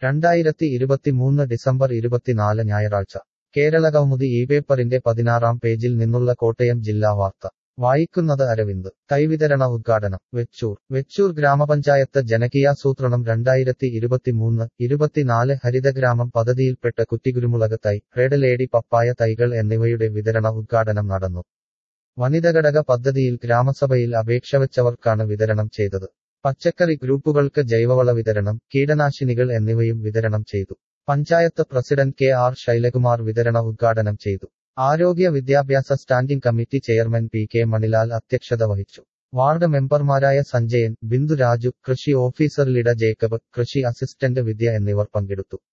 രണ്ടായിരത്തി ഇരുപത്തിമൂന്ന് ഡിസംബർ ഇരുപത്തിനാല് ഞായറാഴ്ച കേരള കൗമുദി ഈ പേപ്പറിന്റെ പതിനാറാം പേജിൽ നിന്നുള്ള കോട്ടയം ജില്ലാ വാർത്ത വായിക്കുന്നത് അരവിന്ദ് കൈവിതരണ ഉദ്ഘാടനം വെച്ചൂർ വെച്ചൂർ ഗ്രാമപഞ്ചായത്ത് ജനകീയാസൂത്രണം രണ്ടായിരത്തി ഇരുപത്തിമൂന്ന് ഇരുപത്തിനാല് ഹരിതഗ്രാമം പദ്ധതിയിൽപ്പെട്ട കുറ്റികുരുമുളക് തൈ റെഡ് ലേഡി പപ്പായ തൈകൾ എന്നിവയുടെ വിതരണ ഉദ്ഘാടനം നടന്നു വനിതഘടക പദ്ധതിയിൽ ഗ്രാമസഭയിൽ അപേക്ഷ വെച്ചവർക്കാണ് വിതരണം ചെയ്തത് പച്ചക്കറി ഗ്രൂപ്പുകൾക്ക് ജൈവവള വിതരണം കീടനാശിനികൾ എന്നിവയും വിതരണം ചെയ്തു panchayat president K R Shylakumar വിതരണ ഉദ്ഘാടനം ചെയ്തു ആരോഗ്യ വിദ്യാഭ്യാസ standing committee chairman P K Manilal അധ്യക്ഷത വഹിച്ചു വാർഡ് മെമ്പർമാരായ സഞ്ജയൻ ബിന്ദു രാജു കൃഷി ഓഫീസർ ലിഡ ജേക്കബ് കൃഷി അസിസ്റ്റന്റ് വിദ്യ എന്നിവർ പങ്കെടുത്തു